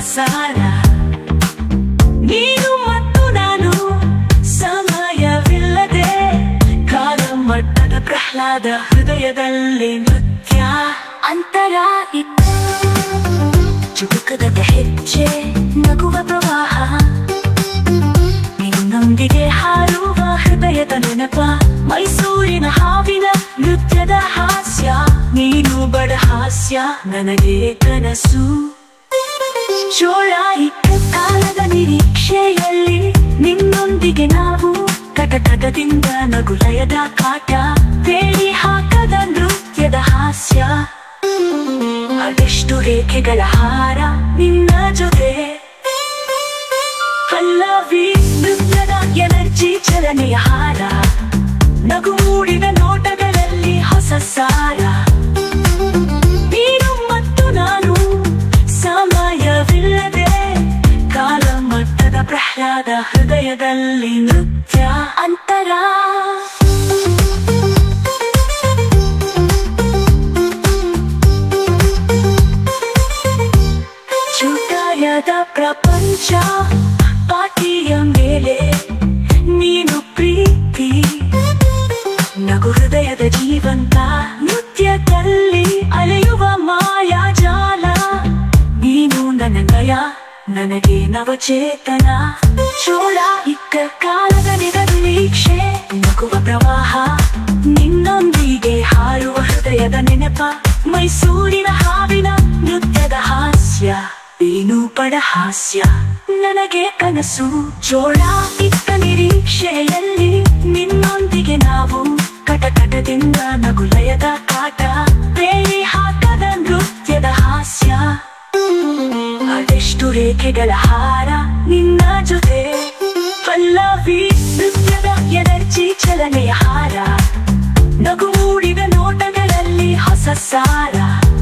ಸಾರ ನೀನು ಮತ್ತು ನಾನು ಸಮಯವಿಲ್ಲದೆ ಕಾಲ ಮಟ್ಟದ ಪ್ರಹ್ಲಾದ ಹೃದಯದಲ್ಲಿ ನೃತ್ಯ ಅಂತರ ಇತ್ತು ಚುಟುಕದ ಹೆಜ್ಜೆ ನಗುವ ಪ್ರವಾಹ ನಿನ್ನೊಂದಿಗೆ ಹಾರುವ ಹೃದಯದ ನೆನಪ ಮೈಸೂರಿನ ಹಾವಿನ ನೃತ್ಯದ ಹಾಸ್ಯ ನೀನು ಬಡ ಹಾಸ್ಯ ನನಗೆ ಕನಸು ಚೋಳ ಇಟ್ಟ ಕಾಲದ ನಿರೀಕ್ಷೆಯಲ್ಲಿ ನಿನ್ನೊಂದಿಗೆ ನಾವು ಕಟಕಟದಿಂದ ನಗುಲಯದ ಕಾಟ ಬೇಡಿ ಹಾಕದ ನೃತ್ಯದ ಹಾಸ್ಯ ಅದೆಷ್ಟು ರೇಖೆಗಳ ಹಾರ ನಿನ್ನ ಜೊತೆ ಪಲ್ಲವಿ ನೃತ್ಯದ ಎನರ್ಜಿ ಚಲನೆಯ ಹಾರ ನಗು ಮೂಡಿದ ನೋಟಗಳಲ್ಲಿ ಹೊಸ ಸಾರ ನೀನು ಮತ್ತು ನಾನು ಸಮಯವಿಲ್ಲದೆ ಕಾಲ ಮಟ್ಟದ ಪ್ರಹ್ಲಾದ ಹೃದಯದಲ್ಲಿ ನೃತ್ಯ ಅಂತರ ಚುಟಾಯದ ಪ್ರಪಂಚ ಪಾಟಿಯ ಮೇಲೆ ನೀನು ಪ್ರೀತಿ ನಗು ಹೃದಯದ ಜೀವಂತ ನೃತ್ಯದಲ್ಲಿ ಅಲೆಯುವ ಮಾಯಾಜಾಲ ನೀನು ನನ್ನ ನಯ ನನಗೆ ನವಚೇತನ ಚೋಳ ಇಕ್ಕ ಕಾಲದ ನಿರೀಕ್ಷೆ ನಗುವ ಪ್ರವಾಹ ನಿನ್ನೊಂದಿಗೆ ಹಾರುವ ಹೃದಯದ ನೆನಪ ಮೈಸೂರಿನ ಹಾವಿನ ನೃತ್ಯದ ಹಾಸ್ಯ ನೀನು ಪಡ ಹಾಸ್ಯ ನನಗೆ ಕನಸು ಚೋಳ ಇತ್ತ ನಿರೀಕ್ಷೆಯಲ್ಲಿ ನಿನ್ನೊಂದಿಗೆ ನಾವು ಕಟಕಟದಿಂದ ನಗುಲಯದ ಕಾಟ ಬೇರೆ ಹಾಕದ ನೃತ್ಯದ ಹಾಸ್ಯ ಅದೆಷ್ಟು ರೇಖೆಗಳ ಹಾರ ನಿನ್ನ ಜೊತೆ ಪಲ್ಲವಿ ನೃತ್ಯದ ಎನರ್ಜಿ ಚಲನೆಯ ಹಾರ ನಗು ಮೂಡಿದ ನೋಟಗಳಲ್ಲಿ ಹೊಸ ಸಾರ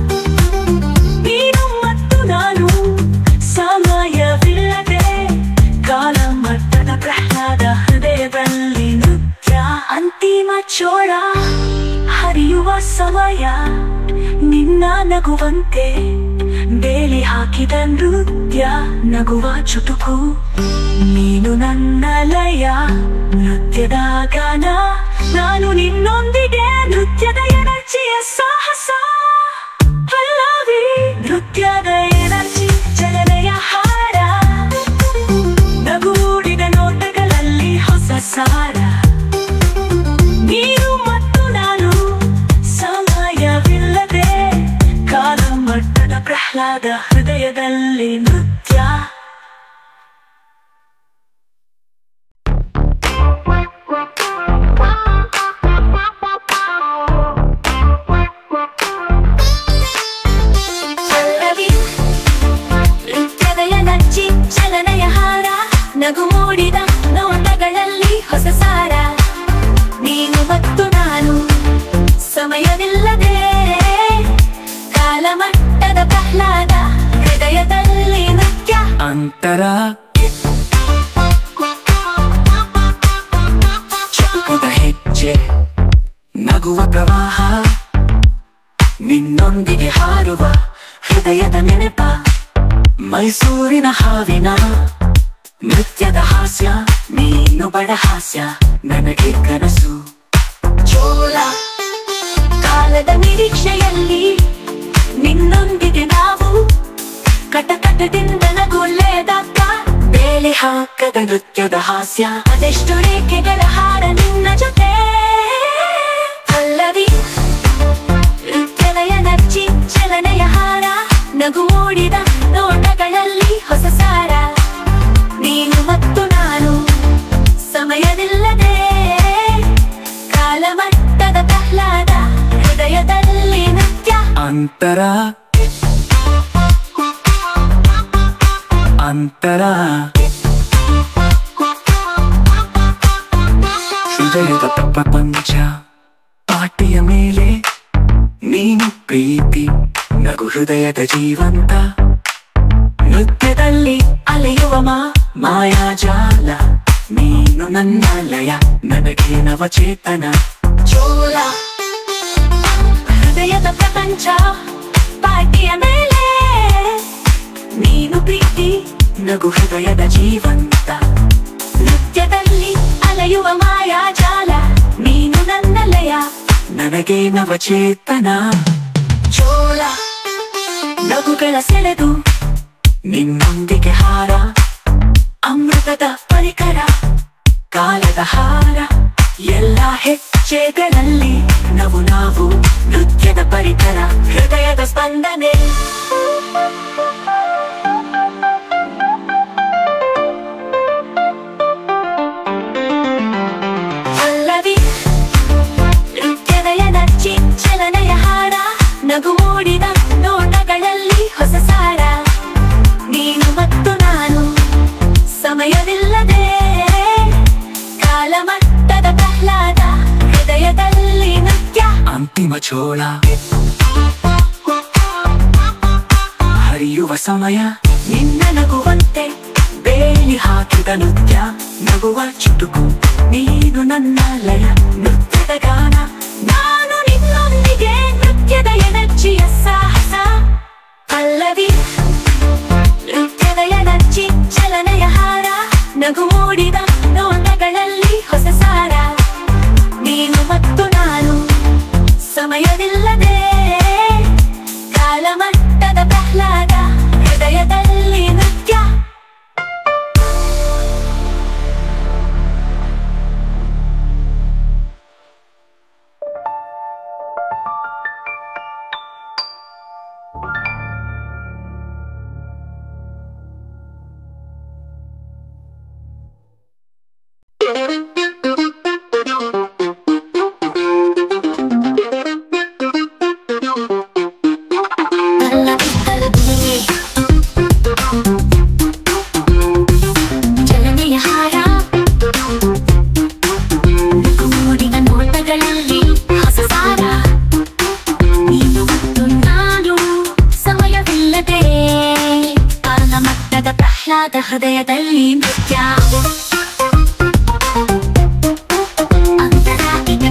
ನೀನು ಮತ್ತು ನಾನು ಸಮಯವಿಲ್ಲದೆ ಕಾಲ ಮಟ್ಟದ ಪ್ರಹ್ಲಾದ ಹೃದಯದಲ್ಲಿ ನೃತ್ಯ ಅಂತಿಮ ಚೋಳ ಹರಿಯುವ ಸಮಯ ನಿನ್ನ ನಗುವಂತೆ ಬೇಲಿ ಹಾಕಿದ ನೃತ್ಯ ನಗುವ ಚುಟುಕು ನೀನು ನನ್ನ ಲಯ ನೃತ್ಯದ ಗಾನ ನಾನು ನಿನ್ನೊಂದಿಗೆ ನೃತ್ಯದ ಎನರ್ಜಿಯ ಸಾಹಸ ಪಲ್ಲವಿ ನೃತ್ಯದ ಎನರ್ಜಿ ಚಲನೆಯ ಹಾರ ನಗೂಡಿದ ನೋಟಗಳಲ್ಲಿ ಹೊಸ ಸಾರ ನೀನು ಮತ್ತು ನಾನು ಸಮಯವಿಲ್ಲದೆ ಕಾಲ ಮಟ್ಟದ ಪ್ರಹ್ಲಾದ ಹೃದಯದಲ್ಲಿ ನೃತ್ಯ ಪಲ್ಲವಿ ನೃತ್ಯದ ಎನರ್ಜಿ ಚಲನೆಯ ಹಾರ ನಗು ಮೂಡಿದ ನೋಟಗಳಲ್ಲಿ ಹೊಸ ಸಾರ ನೀನು ಮತ್ತು ನಾನು ಸಮಯವಿಲ್ಲದೆ ಕಾಲಮಟ್ಟದ ಪ್ರಹ್ಲಾದ ಹೃದಯದಲ್ಲಿ ನೃತ್ಯ ಅಂತರ ಚುಟುಕದ ಹೆಜ್ಜೆ ನಗುವ ಪ್ರವಾಹ ನಿನ್ನೊಂದಿಗೆ ಹಾರುವ ಹೃದಯದ ನೆನಪ ಮೈಸೂರಿನ ಹಾವಿನ ನೃತ್ಯದ ಹಾಸ್ಯ ನೀನು ಬಡ ಹಾಸ್ಯ ನನಗೆ ಕನಸು ಚೋಳ ಕಾಲದ ನಿರೀಕ್ಷೆಯಲ್ಲಿ ನಿನ್ನೊಂದಿಗೆ ನಾವು ಕಟಕಟದಿಂದ ನಗುಲೆದಕ್ಕ ಬೇಲೆ ಹಾಕದ ನೃತ್ಯದ ಹಾಸ್ಯ ಅದೆಷ್ಟು ರೇಖೆಗಳ ಹಾರ ನಿನ್ನ ಜೊತೆ ಪಲ್ಲವಿ ನೃತ್ಯದ ಎನರ್ಜಿ ಚಲನೆಯ ಹಾರ ನಗು ಮೂಡಿದ ನೋಟಗಳಲ್ಲಿ ಹೊಸ ಸಾರ ನೀನು ಮತ್ತು ನಾನು ಸಮಯವಿಲ್ಲದೆ ಕಾಲಮಟ್ಟದ ಪ್ರಹ್ಲಾದ ಹೃದಯದಲ್ಲಿ ನೃತ್ಯ ಅಂತರ ಅಂತರ ಹೃದಯದ ಪ್ರಪಂಚ ಪಾಟಿಯ ಮೇಲೆ ನೀನು ಪ್ರೀತಿ ನಗು ಹೃದಯದ ಜೀವಂತ ನೃತ್ಯದಲ್ಲಿ ಅಲೆಯುವ ಮಾ ಮಾಯಾಜಾಲ ನೀನು ನನ್ನ ಲಯ ನನಗೆ ನವಚೇತನ ಚೋಳ ಹೃದಯದ ಪ್ರಪಂಚ ಪಾಟಿಯ ಮೇಲೆ ನೀನು ಪ್ರೀತಿ ನಗು ಹೃದಯದ ಜೀವಂತ ನೃತ್ಯದಲ್ಲಿ ಅಲೆಯುವ ಮಾಯಾಜಾಲ ನೀನು ನನ್ನ ಲಯ ನನಗೆ ನವಚೇತನ ಚೋಳ ನಗುಗಳ ಸೆಳೆದು ನಿನ್ನೊಂದಿಗೆ ಹಾರ ಅಮೃತದ ಪರಿಕರ ಕಾಲದ ಹಾರ ಎಲ್ಲ ಹೆಜ್ಜೆಗಳಲ್ಲಿ ನಾವು ನಾವು ನೃತ್ಯದ ಪರಿಕರ ಹೃದಯದ ಸ್ಪಂದನೆ ಪಲ್ಲವಿ ನೃತ್ಯದ ಎನರ್ಜಿ ಚಲನೆಯ ಹಾರ ನಗು ಮೂಡಿದ ನೋಟಗಳಲ್ಲಿ ಹೊಸ ಸಾರ ನೀನು ಮತ್ತು ನಾನು ಸಮಯವಿಲ್ಲದೆ ಕಾಲಮಟ್ಟದ ಪ್ರಹ್ಲಾದ ಹೃದಯದಲ್ಲಿ ನೃತ್ಯ ಅಂತಿಮ ಚೋಳ ಹರಿಯುವ ಸಮಯ ನಿನ್ನ ನಗುವಂತೆ ಬೇಲಿ ಹಾಕಿದ ನೃತ್ಯ ನಗುವ ಚುಟುಕು ನೀನು ನನ್ನ ಲಯ ನೃತ್ಯದ ಗಾನ ನಾನು ನಿನ್ನೊಂದಿಗೆ ನೃತ್ಯದ ಎನರ್ಜಿಯ ಸಾಹಸ ಪಲ್ಲವಿ ನೃತ್ಯದ ಎನರ್ಜಿ ಚಲನೆಯ ಹಾರ ನಗು ಮೂಡಿದ ನೋಟಗಳಲ್ಲಿ ಹೊಸ ಸಾರ ನೀನು ಮತ್ತು ನಾನು ಸಮಯವಿಲ್ಲದೆ ಕಾಲಮಟ್ಟದ ಪ್ರಹ್ಲಾದ ಹೃದಯದಲ್ಲಿ ನೃತ್ಯ ಚಲನೆಯ ಹಾರ ಮೂಡಿದ ನೋಟಗಳಲ್ಲಿ ಹೊಸ ಸಾರ ನೀನು ಮತ್ತು ನಾನು ಸಮಯವಿಲ್ಲದೆ ಕಾಲ ಮಟ್ಟದ ಪ್ರಹ್ಲಾದ ಹೃದಯದಲ್ಲಿ ನೃತ್ಯ ಅಂತರಾಗಿನ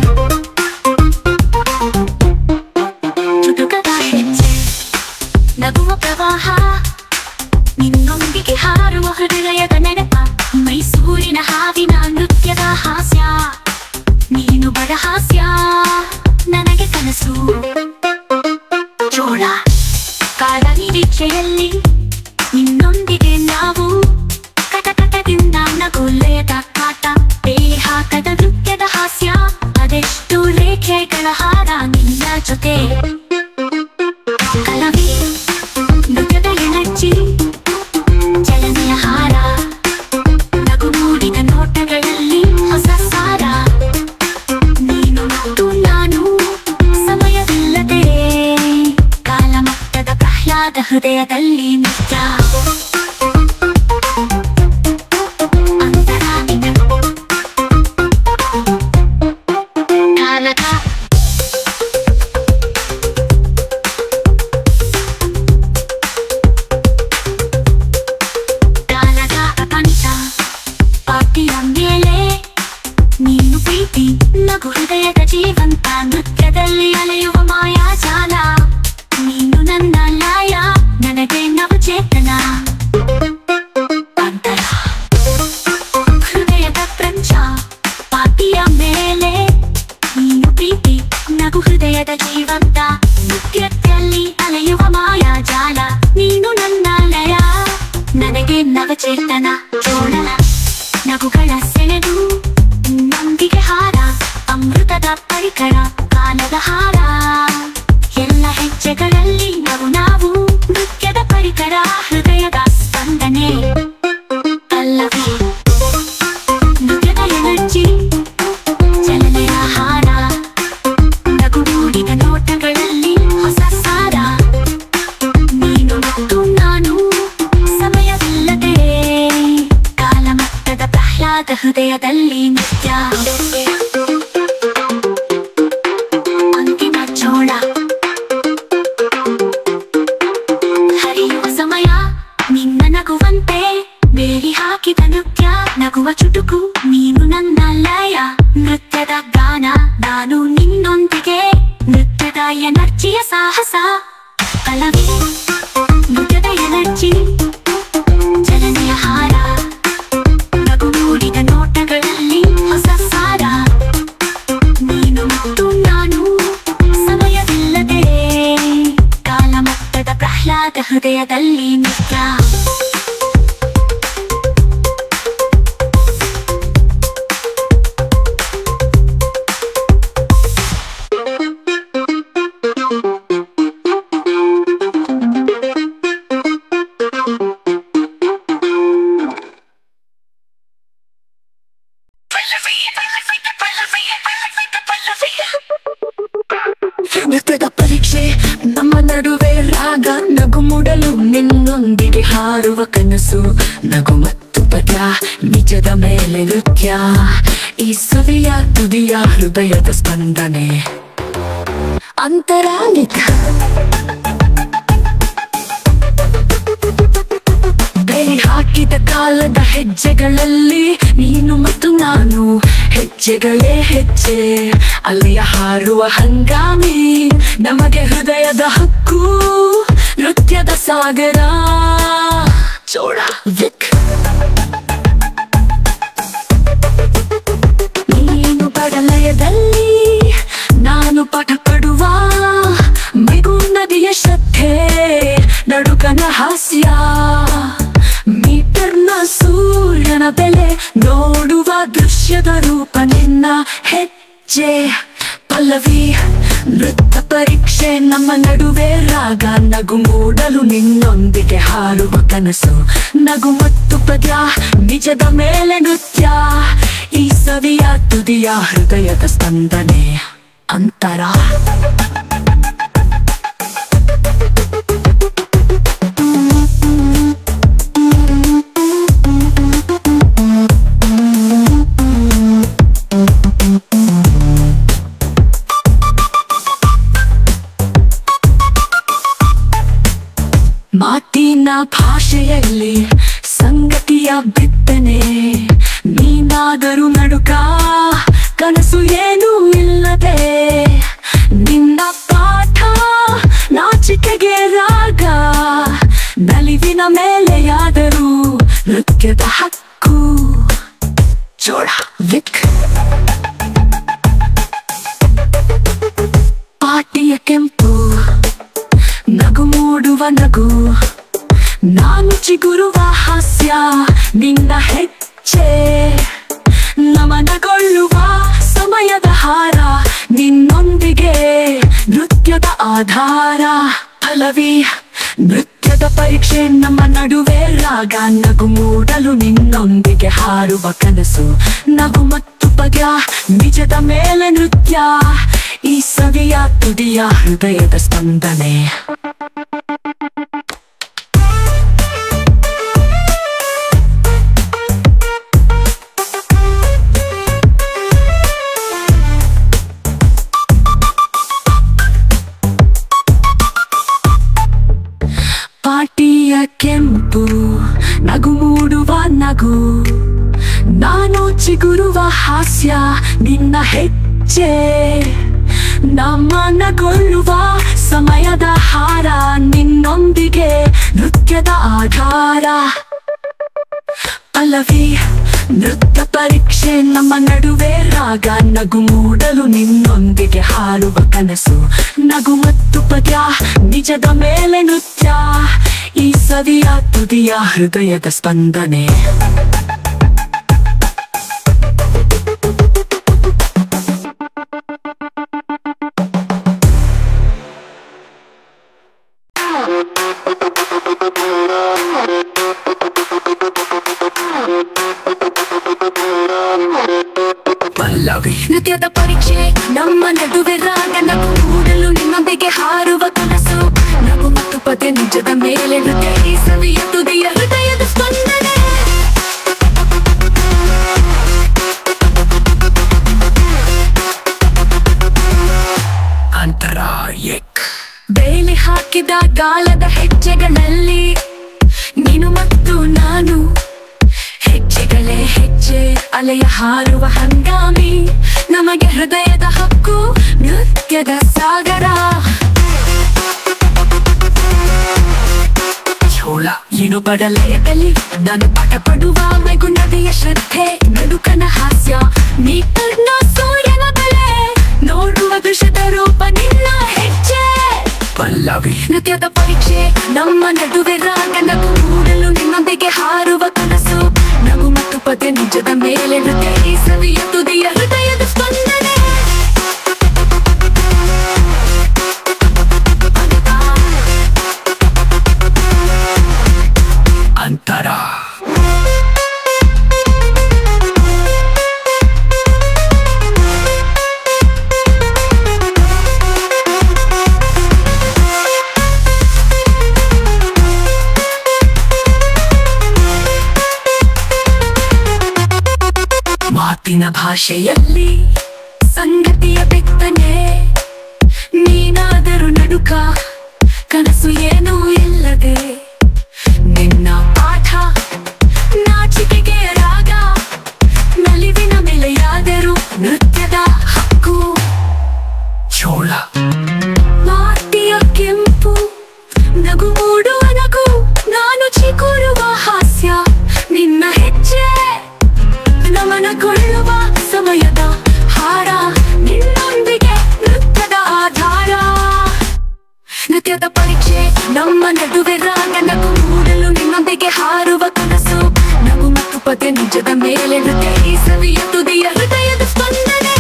ಚುಟುಕದ ಹೆಜ್ಜೆ ನಗುವ ಪ್ರವಾಹ ನಿನ್ನೊಂದಿಗೆ ಹಾರುವ ಹೃದಯದ ನೆನಪ ಮೈಸೂರಿನ ಹಾವಿನ ನೃತ್ಯದ ಹಾಸ್ಯ ನೀನು ಬಡ ಹಾಸ್ಯ ನನಗೆ ಕನಸು ಚೋಳ ಕಾಲ ನಿರೀಕ್ಷೆಯಲ್ಲಿ ನಿನ್ನೊಂದಿಗೆ ನಾವು ಕಟಕಟದಿಂದ ನಗುಲೆದ ಕಾಟ ಬೇಹಾಕದ ನೃತ್ಯದ ಹಾಸ್ಯ ಅದೆಷ್ಟು ರೇಖೆಗಳ ಹಾರ ನಿನ್ನ ಜೊತೆ ಕಲವಿ ನೃತ್ಯದ ಎನರ್ಜಿ ಚಲನೆಯ ಹಾರ ನಗು ಮೂಡಿದ ನೋಟಗಳಲ್ಲಿ ಹೊಸ ಸಾರ ನೀನು ಮತ್ತು ನಾನು ಸಮಯವಿಲ್ಲದೆ ಕಾಲಮಟ್ಟದ ಪ್ರಹ್ಲಾದ ಹೃದಯದಲ್ಲಿ ನೃತ್ಯ ಅಂತರಾಗಿನ ಕಾಲಕ ಕಾಲದ ಪ್ರಪಂಚ ಪಾಟಿಯ ಮೇಲೆ ನೀನು ಪ್ರೀತಿ ನಗು ಹೃದಯದ ಜೀವಂತ ನೃತ್ಯದಲ್ಲಿ ಅಲೆಯುವ ಮಾಯಾಜಾಲ ನೀನು ನನ್ನ ಲಯ ನನಗೆ ನವಚೇತನ ಅಂತರ ಹೃದಯದ ಪ್ರಪಂಚ ಪಾಟಿಯ ಮೇಲೆ ನೀನು ಪ್ರೀತಿ ನಗು ಹೃದಯದ ಜೀವಂತ ನೃತ್ಯದಲ್ಲಿ ಅಲೆಯುವ ಮಾಯಾಜಾಲ ನೀನು ನನ್ನ ಲಯ ನನಗೆ ನವಚೇತನ ಚೋಳ ನಗುಗಳ ಸೆಳೆದು ನೊಂದಿಗೆ ಹಾರ ಅಮೃತದ ಪರಿಕರ ಕಾಲದ ಹಾರ ಎಲ್ಲ ಹೆಜ್ಜೆಗಳಲ್ಲಿ ನಾವು ನಾವು ನೃತ್ಯದ ಪರಿಕರ ಹೃದಯದ ಸ್ಪಂದನೆ ಅಲ್ಲವೇ ನೃತ್ಯದ ಎನರ್ಜಿ ಚಲನೆಯ ಹಾರ ನಗು ಮೂಡಿದ ನೋಟಗಳಲ್ಲಿ ಹೊಸ ಸಾರ ನೀನು ಮತ್ತು ನಾನು ಸಮಯವಿಲ್ಲದೆ ಕಾಲಮಟ್ಟದ ಪ್ರಹ್ಲಾದ ಹೃದಯದಲ್ಲಿ ನೃತ್ಯ ಅಂತಿಮ ಚೋಳ ಹರಿಯುವ ಸಮಯ ನಿನ್ನ ನಗುವಂತೆ ಬೇಲಿ ಹಾಕಿದ ನೃತ್ಯ ನಗುವ ಚುಟುಕು ನೀನು ನನ್ನ ಲಯ ನೃತ್ಯದ ಗಾನ ನಾನು ನಿನ್ನೊಂದಿಗೆ ನೃತ್ಯದ ಎನರ್ಜಿಯ ಸಾಹಸ ಕಲವಿ ನೃತ್ಯದ ಎನರ್ಜಿ ರಾಗ ನಗು ಮೂಡಲು ನಿನ್ನೊಂದಿಗೆ ಹಾರುವ ಕನಸು ನಗು ಮತ್ತು ಪದ ನಿಜದ ಮೇಲೆ ನೃತ್ಯ ಈ ಸವಿಯ ತುದಿಯ ಹೃದಯದ ಸ್ಪಂದನೆ ಅಂತರಾಲಿಕ ಬೆಳೆ ಹಾಕಿದ ಕಾಲದ ಹೆಜ್ಜೆಗಳಲ್ಲಿ ನೀನು ಮತ್ತು ನಾನು ಹೆಜ್ಜೆಗಳೇ ಹೆಜ್ಜೆ ಅಲ್ಲಿಯ ಹಾರುವ ಹಂಗಾಮಿ ನಮಗೆ ಹೃದಯದ ಹಕ್ಕು ನೃತ್ಯದ ಸಾಗರ ಚೋಳ ವಿಕ್ ನೀನು ಪಡಲಯದಲ್ಲಿ ನಾನು ಪಾಠ ಪಡುವ ಮಿಗು ನದಿಯ ಶ್ರದ್ಧೆ ನಡುಕನ ಹಾಸ್ಯ ಮೀಟರ್ನ ಸೂರ್ಯನ ಬೆಲೆ ನೋಡುವ ದೃಶ್ಯದ ರೂಪ ನಿನ್ನ ಹೆಜ್ಜೆ ಪಲ್ಲವಿ ನೃತ್ಯ ಪರೀಕ್ಷೆ ನಮ್ಮ ನಡುವೆ ರಾಗ ನಗು ಮೂಡಲು ನಿನ್ನೊಂದಿಗೆ ಹಾರುವ ಕನಸು ನಗು ಮತ್ತು ಪದ್ಯ ನಿಜದ ಮೇಲೆ ನೃತ್ಯ ಈ ಸವಿಯ ತುದಿಯ ಹೃದಯದ ಸ್ಪಂದನೆ ಅಂತರ ಮಾತಿನ ಭಾಷೆಯಲ್ಲಿ ಸಂಗತಿಯ ಬಿತ್ತನೆ ನೀನಾದರೂ ನಡುಕ ಕನಸು ಏನೂ ಇಲ್ಲದೆ ನಿನ್ನ ಪಾಠ ನಾಚಿಕೆಗೆ ರಾಗ ನಲಿವಿನ ಮೇಲೆಯಾದರೂ ನೃತ್ಯದ ಹಕ್ಕು ಜೋಳ ವಿಕ್ ಪಾಟಿಯ ಕೆಂಪು ನಗು ಮೂಡುವ ನಗು ನಾನು ಚಿಗುರುವ ಹಾಸ್ಯ ನಿನ್ನ ಹೆಜ್ಜೆ ನಮನಗೊಳ್ಳುವ ಸಮಯದ ಹಾರ ನಿನ್ನೊಂದಿಗೆ ನೃತ್ಯದ ಆಧಾರ ಫಲವಿ ನೃತ್ಯದ ಪರೀಕ್ಷೆ ನಮ್ಮ ನಡುವೆ ರಾಗ ನಗು ಮೂಡಲು ನಿನ್ನೊಂದಿಗೆ ಹಾರುವ ಕನಸು ನಗು ಮತ್ತು ಪದ್ಯ ನಿಜದ ಮೇಲೆ ನೃತ್ಯ ಈ ಸವಿಯ ತುದಿಯ ಹೃದಯದ ಸ್ಪಂದನೆ ಪಾಟಿಯ ಕೆಂಪು ನಗು ಮೂಡುವ ನಗು ನಾನು ಚಿಗುರುವ ಹಾಸ್ಯ ನಿನ್ನ ಹೆಜ್ಜೆ ನಮನಗೊಳ್ಳುವ ಸಮಯದ ಹಾರ ನಿನ್ನೊಂದಿಗೆ ನೃತ್ಯದ ಆಧಾರ ಪಲ್ಲವಿ ನೃತ್ಯ ಪರೀಕ್ಷೆ ನಮ್ಮ ನಡುವೆ ರಾಗ ನಗು ಮೂಡಲು ನಿನ್ನೊಂದಿಗೆ ಹಾರುವ ಕನಸು ನಗು ಮತ್ತು ಪದ್ಯ ನಿಜದ ಮೇಲೆ ನೃತ್ಯ ಈ ಸವಿಯ ತುದಿಯ ಹೃದಯದ ಸ್ಪಂದನೆ ಪಲ್ಲವಿ ನೃತ್ಯದ ಪರೀಕ್ಷೆ ನಮ್ಮ ನಡುವೆ ರಾಗ ನಗು ಮೂಡಲು ನಿನ್ನೊಂದಿಗೆ ಹಾರುವ ಕನಸು ನಗು ಮತ್ತು ಪದ್ಯ ನಿಜದ ಮೇಲೆ ನೃತ್ಯ ಈ ಸವಿಯ ತುದಿಯ ಹೃದಯದ ಸ್ಪಂದನೆ ಅಂತರ ಎಕ್ ಬೇಲಿ ಹಾಕಿದ ಗಾಳದ ಹೆಜ್ಜೆಗಳಲ್ಲಿ ನೀನು ಮತ್ತು ನಾನು ಹೆಜ್ಜೆಗಳೇ ಹೆಜ್ಜೆ ಅಲೆಯ ಹಾರುವ ಹಂಗಾಮಿ ನಮಗೆ ಹೃದಯದ ಹಕ್ಕು ನೃತ್ಯದ ಸಾಗರ ಚೋಳ ಏನು ಬಡಲೆಯಲ್ಲಿ ನಾನು ಪಾಠ ಪಡುವ ಮಗು ನದಿಯ ಶ್ರದ್ಧೆ ನಡುಕನ ಹಾಸ್ಯ ಮೀಟರ್ನ ಸೂರ್ಯನ ಬೆಲೆ ನೋಡುವ ದೃಶ್ಯದ ರೂಪ ನಿನ್ನ ಹೆಜ್ಜೆ ಪಲ್ಲವಿ ನೃತ್ಯದ ಪರೀಕ್ಷೆ ನಮ್ಮ ನಡುವೆ ರಾಗ ನಗು ಮೂಡಲು ನಿನ್ನೊಂದಿಗೆ ಹಾರುವ ಕನಸು ನಗು ಮತ್ತು ಪದ್ಯ ನಿಜದ ಮೇಲೆ ನೃತ್ಯ ಈ ಸವಿಯ ತುದಿಯ ಹೃದಯದ ಸ್ಪಂದನೆ ಅಂತರ ಮಾತಿನ ಭಾಷೆಯಲ್ಲಿ ಸಂಗತಿಯ ಬಿತ್ತನೆ ನೀನಾದರೂ ನಡುಕ ಕನಸು ಏನೂ ಇಲ್ಲದೆ ನಿನ್ನ ಪಾಠ ನಾಚಿಕೆಗೆ ರಾಗ ನಲಿವಿನ ಮೇಲೆಯಾದರೂ ನೃತ್ಯದ ಹಕ್ಕು ಚೋಳ ಮಾತಿಯ ಕೆಂಪು ನಗು ಮೂಡುವ ನಗು ನಾನು ಚಿಗುರುವ ಹಾಸ್ಯ ನಿನ್ನ ಹೆಜ್ಜೆ ನಮನಗೊಳ್ಳುವ ಸಮಯದ ಹಾರ ನಿನ್ನೊಂದಿಗೆ ನೃತ್ಯದ ಆಧಾರ ನೃತ್ಯದ ಪರೀಕ್ಷೆ ನಮ್ಮ ನಡುವೆ ರಾಗ ನಗು ಮೂಡಲು ನಿನ್ನೊಂದಿಗೆ ಹಾರುವ ಕನಸು ನಗು ಮತ್ತು ಪದ ನಿಜದ ಮೇಲೆ ನೃತ್ಯ ಈ ಸವಿಯ ತುದಿಯ ಹೃದಯದ ಸ್ಪಂದನೆ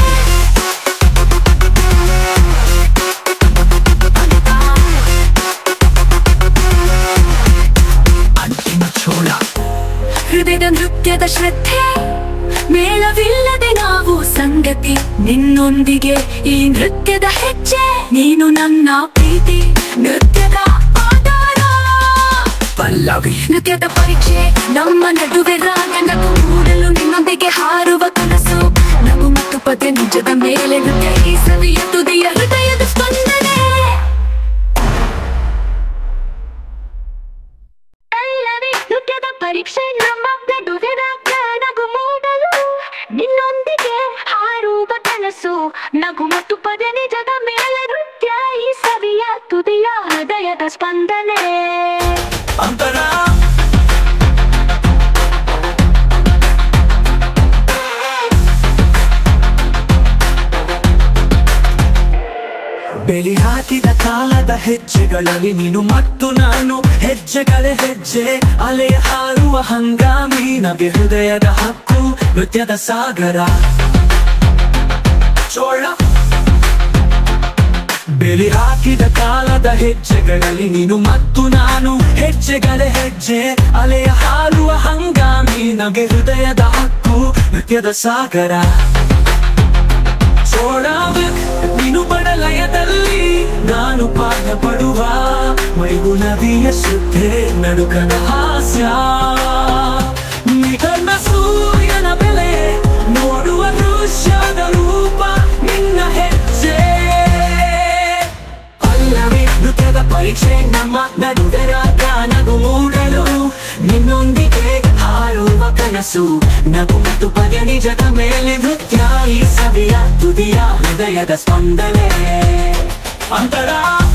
ಅಂತಿಮ ಚೋಳ ಹೃದಯದ ನೃತ್ಯದ ಶ್ರದ್ಧೆ ಮೇಳವಿಲ್ಲದೆ ನಾವು ಸಂಗತಿ ನಿನ್ನೊಂದಿಗೆ ಈ ನೃತ್ಯದ ಹೆಜ್ಜೆ ನೀನು ನನ್ನ ಪ್ರೀತಿ ನೃತ್ಯದ ಆಧಾರ ಪಲ್ಲವಿ ನೃತ್ಯದ ಪರೀಕ್ಷೆ ನಮ್ಮ ನಡುವೆ ರಾಗ ನಗು ಮೂಡಲು ನಿನ್ನೊಂದಿಗೆ ಹಾರುವ ಕನಸು ನಗು ಮತ್ತು ಪದ ನಿಜದ ಮೇಲೆ ನೃತ್ಯ ಈ ಸವಿಯ ತುದಿಯ ಹೃದಯದ ಸ್ಪಂದನೆ ಪಲ್ಲವಿ ನೃತ್ಯದ ಪರೀಕ್ಷೆ ನಮ್ಮ ನಡುವೆ ರಾಗ ನಗು ಮೂಡಲು ನಿನ್ನೊಂದಿಗೆ ಹಾರುವ ಕನಸು ನಗು ಮತ್ತು ಪದ ನಿಜದ ಮೇಲೆ ನೃತ್ಯ ಈ ಸವಿಯ ತುದಿಯ ಹೃದಯದ ಸ್ಪಂದನೆ ಅಂತರ ಬೆಳಿ ಹಾಕಿದ ಕಾಲದ ಹೆಜ್ಜೆಗಳಲ್ಲಿ ನೀನು ಮತ್ತು ನಾನು ಹೆಜ್ಜೆಗಳೇ ಹೆಜ್ಜೆ ಅಲೆಯ ಹಾರುವ ಹಂಗಾಮಿ ನಗೆ ಹೃದಯದ ಹಕ್ಕು ನೃತ್ಯದ ಸಾಗರ ಚೋಳ ಬೆಲಿ ಹಾಕಿದ ಕಾಲದ ಹೆಜ್ಜೆಗಳಲ್ಲಿ ನೀನು ಮತ್ತು ನಾನು ಹೆಜ್ಜೆಗಳೇ ಹೆಜ್ಜೆ ಅಲೆಯ ಹಾರುವ ಹಂಗಾಮಿ ನಗೆ ಹೃದಯದ ಹಕ್ಕು ನೃತ್ಯದ ಸಾಗರ ಚೋಡಾವೆ ನೀನು ಬಡಲಯದಲ್ಲಿ ನಾನು ಪಾಠ ಪಡುವ ಮೈಗು ನದಿಯ ಶುದ್ಧೆ ನಡುಕನ ಹಾಸ್ಯ ನಿಗನ್ನ ಸೂರ್ಯನ ಬೆಲೆ ನೋಡುವ ದೃಶ್ಯದ ರೂಪ ನಿನ್ನ ಹೆಜ್ಜೆ ಅಲ್ಲವೇ ನೃತ್ಯದ ಪರೀಕ್ಷೆ ನಮ್ಮ ನಡುವೆ ರಾಗ ನಗು ಮೂಡಲು ನಿನ್ನೊಂದಿಗೆ ಹಾರುವ ಕನಸು ನಗು ಮತ್ತು ಪದ ನಿಜದ ಮೇಲೆ ನೃತ್ಯ ಈ ಸವಿಯ ತುದಿಯ ಹೃದಯದ ಸ್ಪಂದನೆ ಅಂತರ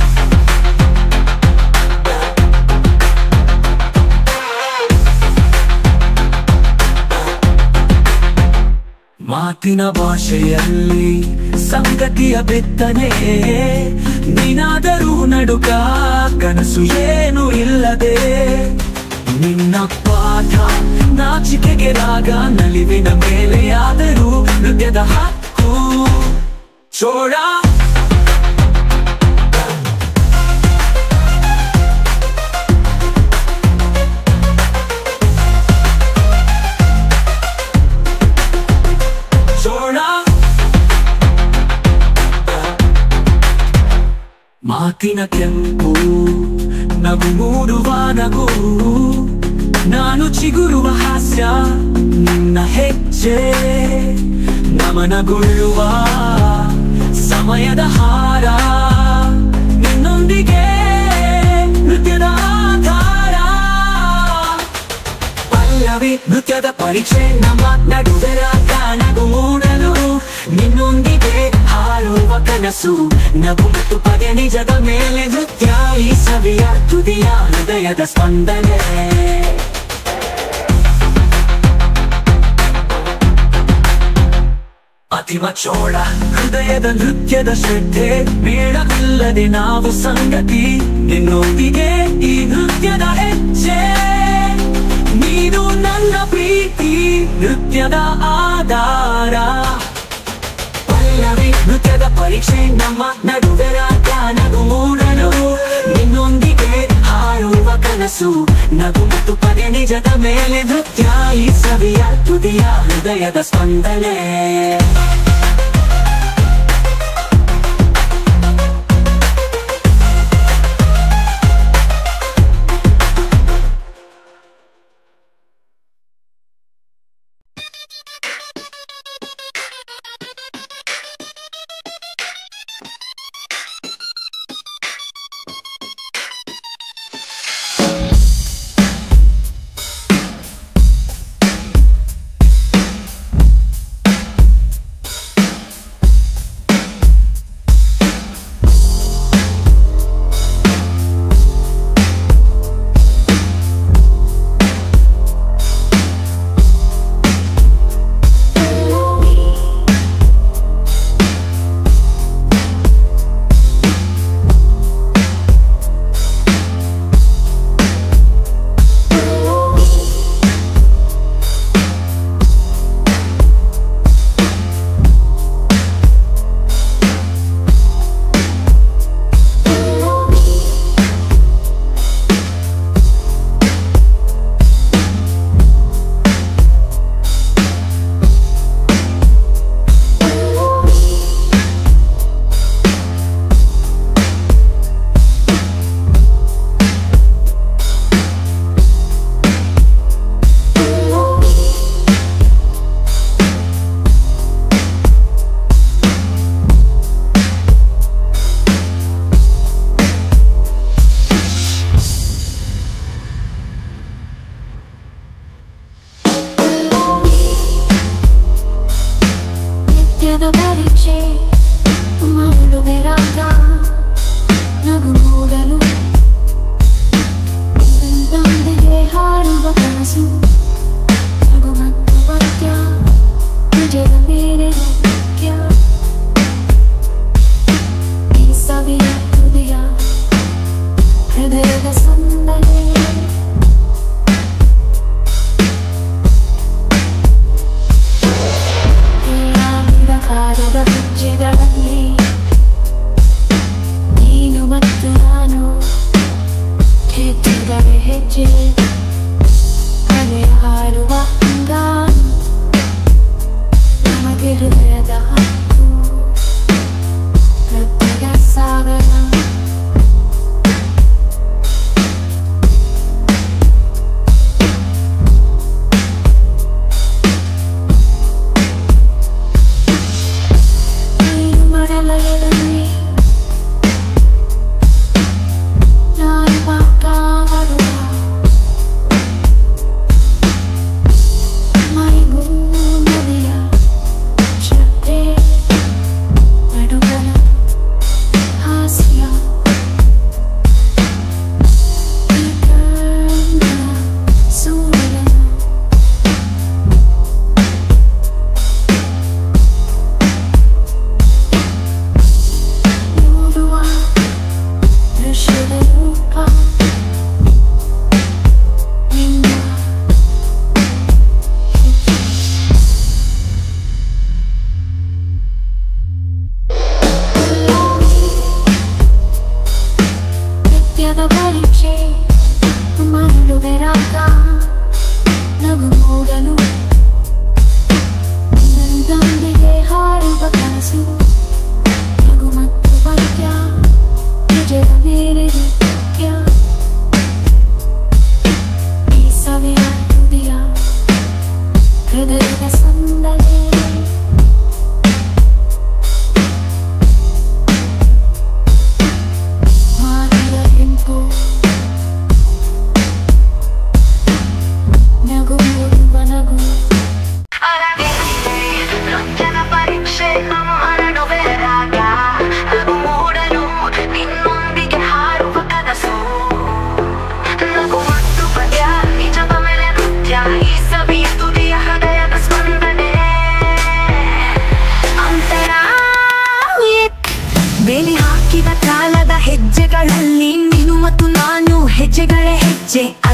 ಮಾತಿನ ಭಾಷೆಯಲ್ಲಿ ಸಂಗತಿಯ ಬಿತ್ತನೆ ನೀನಾದರೂ ನಡುಕ ಕನಸು ಏನು ಇಲ್ಲದೆ ನಿನ್ನ ಪಾಠ ನಾಚಿಕೆಗೆ ರಾಗ ನಲಿವಿನ ಮೇಲೆಯಾದರೂ ನೃತ್ಯದ ಹಕ್ಕು ಚೋಳ ಚೋಳ ಮಾತಿನ ಕೆಂಪು ನಗು ಮೂಡುವ ನಗು ನಾನು ಚಿಗುರುವ ಹಾಸ್ಯ ನಿನ್ನ ಹೆಜ್ಜೆ ನಮನಗೊಳ್ಳುವ ಸಮಯದ ಹಾರ ನಿನ್ನೊಂದಿಗೆ ನೃತ್ಯದ ಆಧಾರ ಪಲ್ಲವಿ ನೃತ್ಯದ ಪರೀಕ್ಷೆ ನಮ್ಮ ನಡುವೆ ರಾಗ ನಗು ಮೂಡಲು ನಿನ್ನೊಂದಿಗೆ ಹಾರುವ ಕನಸು ನಗು ಮತ್ತು ಪದ ನಿಜದ ಮೇಲೆ ನೃತ್ಯ ಈ ಸವಿಯ ತುದಿಯ ಹೃದಯದ ಸ್ಪಂದನೆ ಅತಿಮ ಚೋಳ ಹೃದಯದ ನೃತ್ಯದ ಶ್ರದ್ಧೆ ಬೇಡವಿಲ್ಲದೆ ನಾವು ಸಂಗತಿ ನಿನ್ನೊಂದಿಗೆ ಈ ನೃತ್ಯದ ಹೆಜ್ಜೆ ನೀನು ನನ್ನ ಪ್ರೀತಿ ನೃತ್ಯದ ಆಧಾರ ಪಲ್ಲವಿ ನೃತ್ಯದ ಪರೀಕ್ಷೆ ನಮ್ಮ ನಡುವೆ ರಾಗ ನಗು ಮೂಡಲು ನಿನ್ನೊಂದಿಗೆ ಹಾರುವ ಕನಸು ನಗು ಮತ್ತು ಪದ ನಿಜದ ಮೇಲೆ ನೃತ್ಯ ಈ ಸವಿಯ ತುದಿಯ ಹೃದಯದ ಸ್ಪಂದನೆ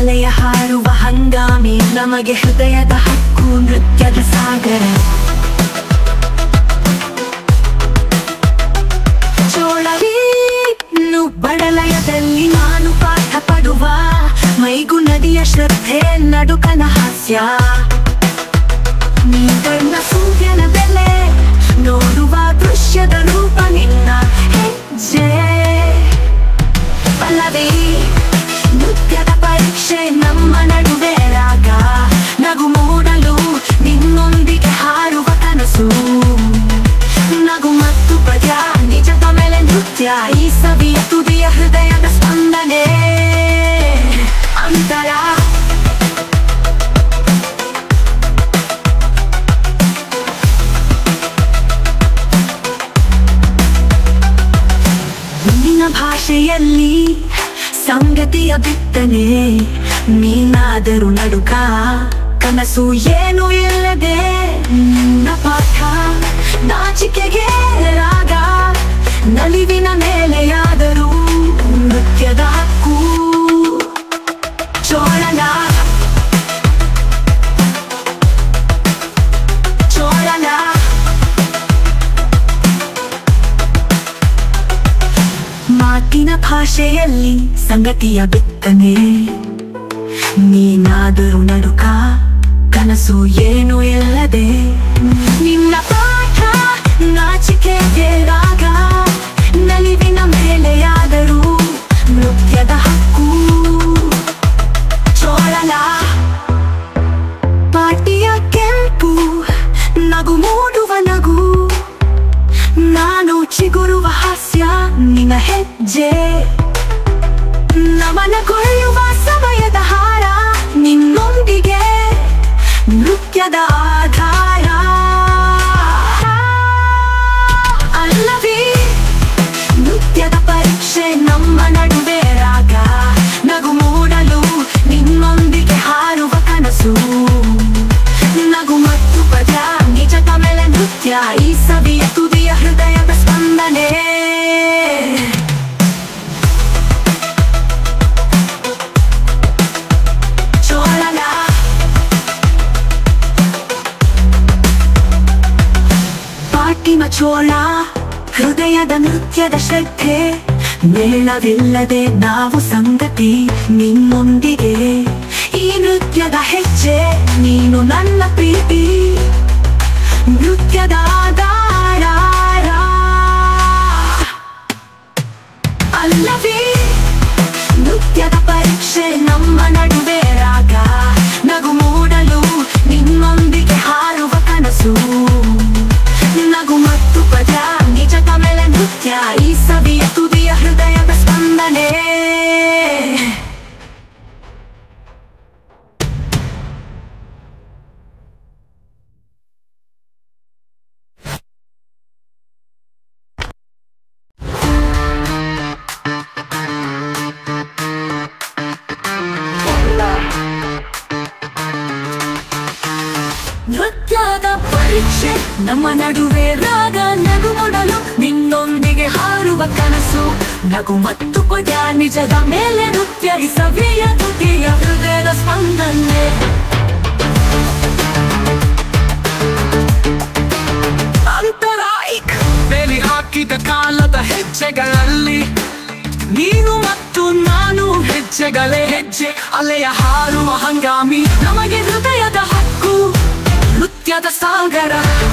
ಅಲೆಯ ಹಾರುವ ಹಂಗಾಮಿ ನಮಗೆ ಹೃದಯದ ಹಕ್ಕು ನೃತ್ಯದ ಸಾಗರ ಚೋಳವೀನು ಬಡಲಯದಲ್ಲಿ ನಾನು ಪಾಠ ಪಡುವ ಮೈಗು ನದಿಯ ಶ್ರದ್ಧೆ ನಡುಕನ ಹಾಸ್ಯ ನೀತನ್ನ ಸೂರ್ಯನ ಬೆಲೆ ನೋಡುವ ದೃಶ್ಯದ ರೂಪ ನಿನ್ನ ಹೆಜ್ಜೆ ಪಲ್ಲವಿ ನೃತ್ಯದ ಪರೀಕ್ಷೆ ನಮ್ಮ ನಡುವೆ ರಾಗ ನಗು ಮೂಡಲು ನಿನ್ನೊಂದಿಗೆ ಹಾರುವ ಕನಸು ನಗು ಮತ್ತು ಪದ್ಯ ನಿಜದ ಮೇಲೆ ನೃತ್ಯ ಈ ಸವಿಯ ತುದಿಯ ಹೃದಯದ ಸ್ಪಂದನೆ ಅಂತರ ನಿನ್ನ ಭಾಷೆಯಲ್ಲಿ ಸಂಗತಿಯ ಬಿತ್ತನೆ ನೀನಾದರೂ ನಡುಕ ಕನಸು ಏನು ಇಲ್ಲದೆ ನಿನ್ನ ಪಾಠ ನಾಚಿಕೆಗೆ ರಾಗ ನಲಿವಿನ ಮೇಲೆಯಾದರೂ ನೃತ್ಯದ ಹಕ್ಕು ಚೋಳನ ಚೋಳನ ಮಾತಿನ ಭಾಷೆಯಲ್ಲಿ ಸಂಗತಿಯ ಬಿತ್ತನೆ ನೀನಾದರೂ ನಡುಕ ಕನಸು ಏನು ಇಲ್ಲದೆ ನಿನ್ನ ಪಾಠ ನಾಚಿಕೆಗೆ ರಾಗ ನಲಿವಿನ ಮೇಲೆಯಾದರೂ ನೃತ್ಯದ ಹಕ್ಕು ಚೋಳಲ ಪಾಟಿಯ ಕೆಂಪು ನಗು ಮೂಡುವ ನಗು ನಾನು ಚಿಗುರುವ ಹಾಸ್ಯ ನಿನ್ನ ಹೆಜ್ಜೆ ನಮನಗೊಳ್ಳುವ ಸಮಯದ ಹಾರ ನಿನ್ನೊಂದಿಗೆ ನೃತ್ಯದ ಆಧಾರ ಅಲ್ಲವೇ ನೃತ್ಯದ ಪರೀಕ್ಷೆ ನಮ್ಮ ನಡುವೆ ರಾಗ ನಗು ಮೂಡಲು ನಿನ್ನೊಂದಿಗೆ ಹಾರುವ ಕನಸು ನಗು ಮತ್ತು ಪದ ನಿಜದ ಮೇಲೆ ನೃತ್ಯ ಈ ಸವಿಯ ತುದಿಯ ಹೃದಯದ ಸ್ಪಂದನೆ ಚೋಳನ ಪಾಟಿಮ ಚೋಳ ಹೃದಯದ ನೃತ್ಯದ ಶ್ರದ್ಧೆ ಮೇಳವಿಲ್ಲದೆ ನಾವು ಸಂಗತಿ ನಿನ್ನೊಂದಿಗೆ ಈ ನೃತ್ಯದ ಹೆಜ್ಜೆ ನೀನು ನನ್ನ ಪ್ರೀತಿ ನೃತ್ಯದ ಆಧಾರ ಅಲ್ಲವೇ ನೃತ್ಯದ ಪರೀಕ್ಷೆ ನಮ್ಮ ನಡುವೆ ರಾಗ ನಗು ಮೂಡಲು ನಿನ್ನೊಂದಿಗೆ ಹಾರುವ ಕನಸು ನಗು ಮತ್ತು ಪದ ನಿಜದ ಮೇಲೆ ನೃತ್ಯ ಈ ಸವಿಯ ತುದಿಯ ಹೃದಯದ ಸ್ಪಂದನೆ ನೃತ್ಯದ ಪರೀಕ್ಷೆ ನಮ್ಮ ನಡುವೆ ರಾಗ ನಗು ಮೊಡಲು ನಿನ್ನೊಂದಿಗೆ ಹಾರುವ ಕನಸು ನಗು ಮತ್ತು ಪದ ನಿಜದ ಮೇಲೆ ನೃತ್ಯ ಈ ಸವಿಯ ತುಟಿಯ ಹೃದಯದ ಸ್ಪಂದನೆ ಅಂತರಾಯಿಕ್ ಬೇಲಿ ಹಾಕಿದ ಕಾಲದ ಹೆಜ್ಜೆಗಳಲ್ಲಿ ನೀನು ಮತ್ತು ನಾನು ಹೆಜ್ಜೆಗಳೇ ಹೆಜ್ಜೆ ಅಲೆಯ ಹಾರುವ ಹಂಗಾಮಿ ನಮಗೆ ಹೃದಯದ ಹಕ್ಕು ನೃತ್ಯದ ಸಾಗರ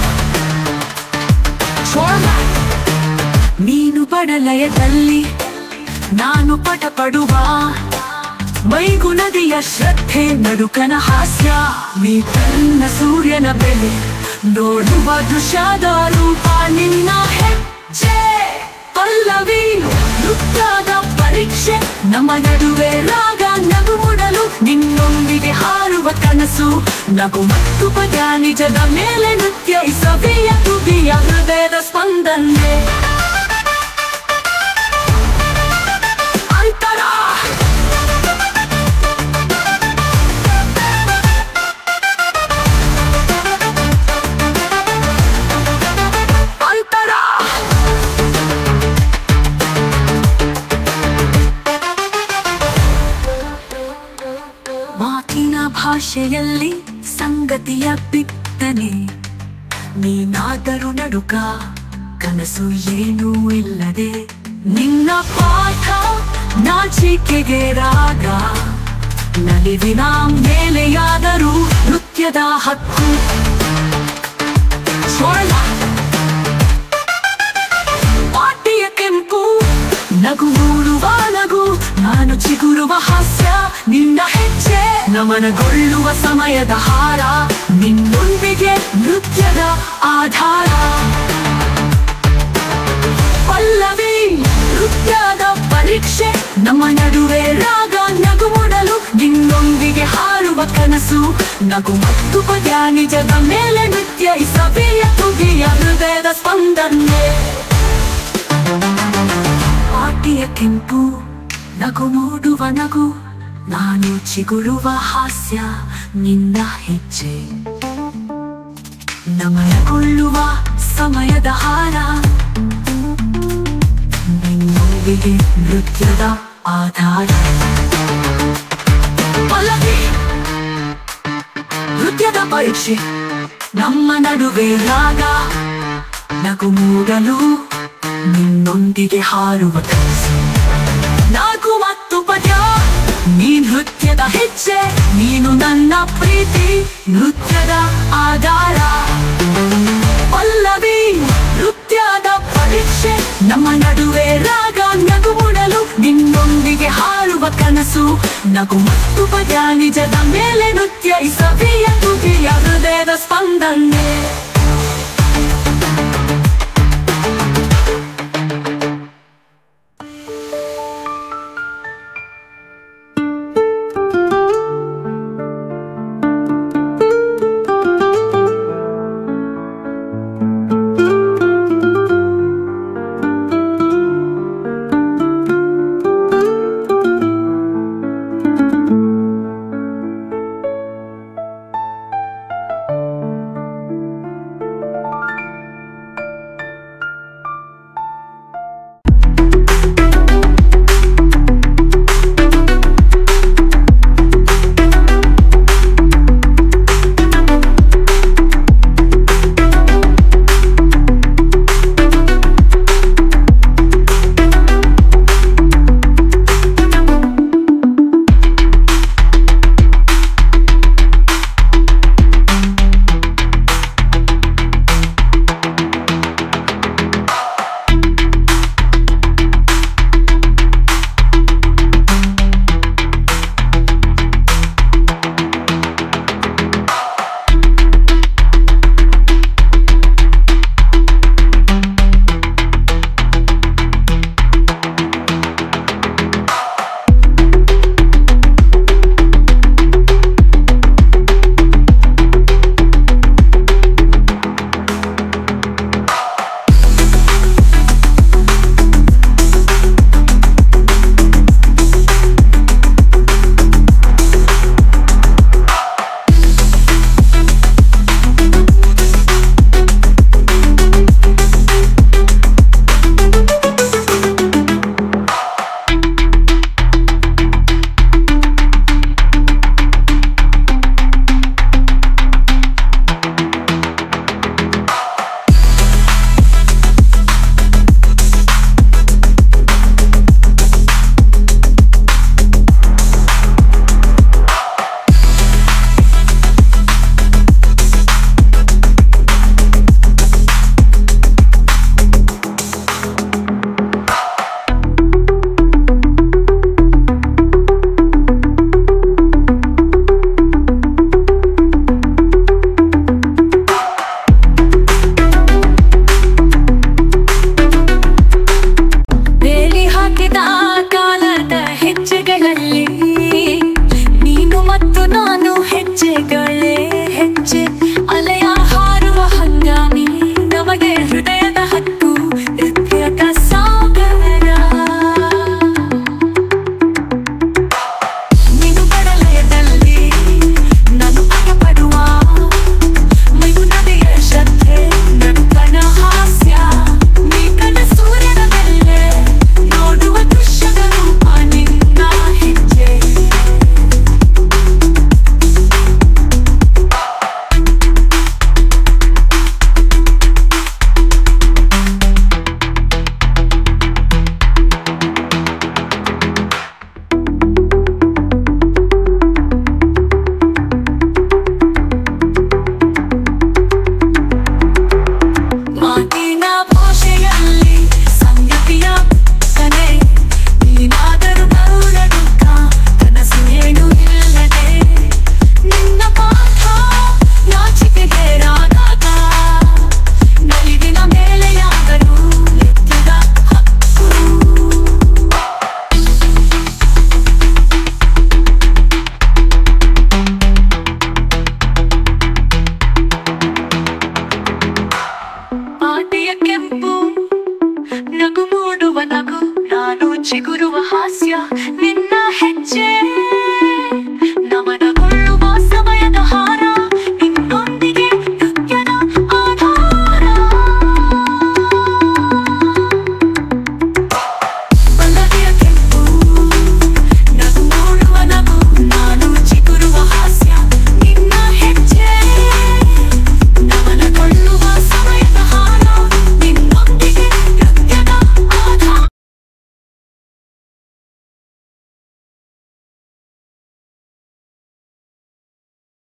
ಚೋಳ ನೀನು ಪಡಲಯದಲ್ಲಿ ನಾನು ಪಟ ಪಡುವ ಮೈಗು ನದಿಯ ಶ್ರದ್ಧೆ ನಡುಕನ ಹಾಸ್ಯ ನೀ ತನ್ನ ಸೂರ್ಯನ ಬೆಲೆ ನೋಡುವ ದೃಶ್ಯದ ರೂಪ ನಿನ್ನ ಹೆಜ್ಜೆ ಪಲ್ಲವಿ ನೃತ್ಯದ ಪರೀಕ್ಷೆ ನಮ್ಮ ನಡುವೆ ರಾಗ ನಗು ಮುಡಲು ನಿನ್ನೊಂದಿಗೆ ಹಾರುವ ಕನಸು ನಗು ಮತ್ತು ಪದ ನಿಜದ ಮೇಲೆ ನೃತ್ಯ ಈ ಸವಿಯ ತುದಿಯ ಹೃದಯದ ಸ್ಪಂದನೆ ಅಂತರ ಅಂತರ ಭಾಷೆಯಲ್ಲಿ ಸಂಗತಿಯ ಬಿತ್ತನೆ ನೀನಾದರೂ ನಡುಕ ಕನಸು ಏನೂ ಇಲ್ಲದೆ ನಿನ್ನ ಪಾಠ ನಾಚಿಕೆಗೆ ರಾಗ ನಲಿವಿನ ಮೇಲೆಯಾದರೂ ನೃತ್ಯದ ಹಕ್ಕು ಸ್ವರ್ಣ ಪಾಟಿಯ ಕೆಂಪು ನಗು ಮೂಡುವ ನಗು ನಾನು ಚಿಗುರುವ ಹಾಸ್ಯ ನಿನ್ನ ಹೆಜ್ಜೆ ನಮನಗೊಳ್ಳುವ ಸಮಯದ ಹಾರ ನಿನ್ನೊಂದಿಗೆ ನೃತ್ಯದ ಆಧಾರ ಪಲ್ಲವಿ ನೃತ್ಯದ ಪರೀಕ್ಷೆ ನಮ್ಮ ನಡುವೆ ರಾಗ ನಗು ಮೂಡಲು ನಿನ್ನೊಂದಿಗೆ ಹಾರುವ ಕನಸು ನಗು ಮತ್ತು ಪದ್ಯ ನಿಜದ ಮೇಲೆ ನೃತ್ಯ ಈ ಸಭೆಯ ತುದಿಯ ಹೃದಯದ ಸ್ಪಂದನೆ ಪಾಟಿಯ ಕೆಂಪು ನಗು ಮೂಡುವ ನಗು ನಾನು ಚಿಗುರುವ ಹಾಸ್ಯ ನಿನ್ನ ಹೆಜ್ಜೆ ನಮನಗೊಳ್ಳುವ ಸಮಯದ ಹಾರ ನಿನ್ನೊಂದಿಗೆ ನೃತ್ಯದ ಆಧಾರ ಪಲ್ಲವಿ ನೃತ್ಯದ ಪರೀಕ್ಷೆ ನಮ್ಮ ನಡುವೆ ರಾಗ ನಗು ಮೂಡಲು ನಿನ್ನೊಂದಿಗೆ ಹಾರುವ ಕನಸು ನಾಗು ಮತ್ತು ಪದ್ಯ ನೀ ನೃತ್ಯದ ಹೆಜ್ಜೆ ನೀನು ನನ್ನ ಪ್ರೀತಿ ನೃತ್ಯದ ಆಧಾರ ಪಲ್ಲವಿ ನೃತ್ಯದ ಪರೀಕ್ಷೆ ನಮ್ಮ ನಡುವೆ ರಾಗ ನಗು ಮೂಡಲು ನಿನ್ನೊಂದಿಗೆ ಹಾರುವ ಕನಸು ನಗು ಮತ್ತು ಪದ್ಯ ನಿಜದ ಮೇಲೆ ನೃತ್ಯ ಈ ಸಭೆಯ ತುದಿಯ ಹೃದಯದ ಸ್ಪಂದನೆ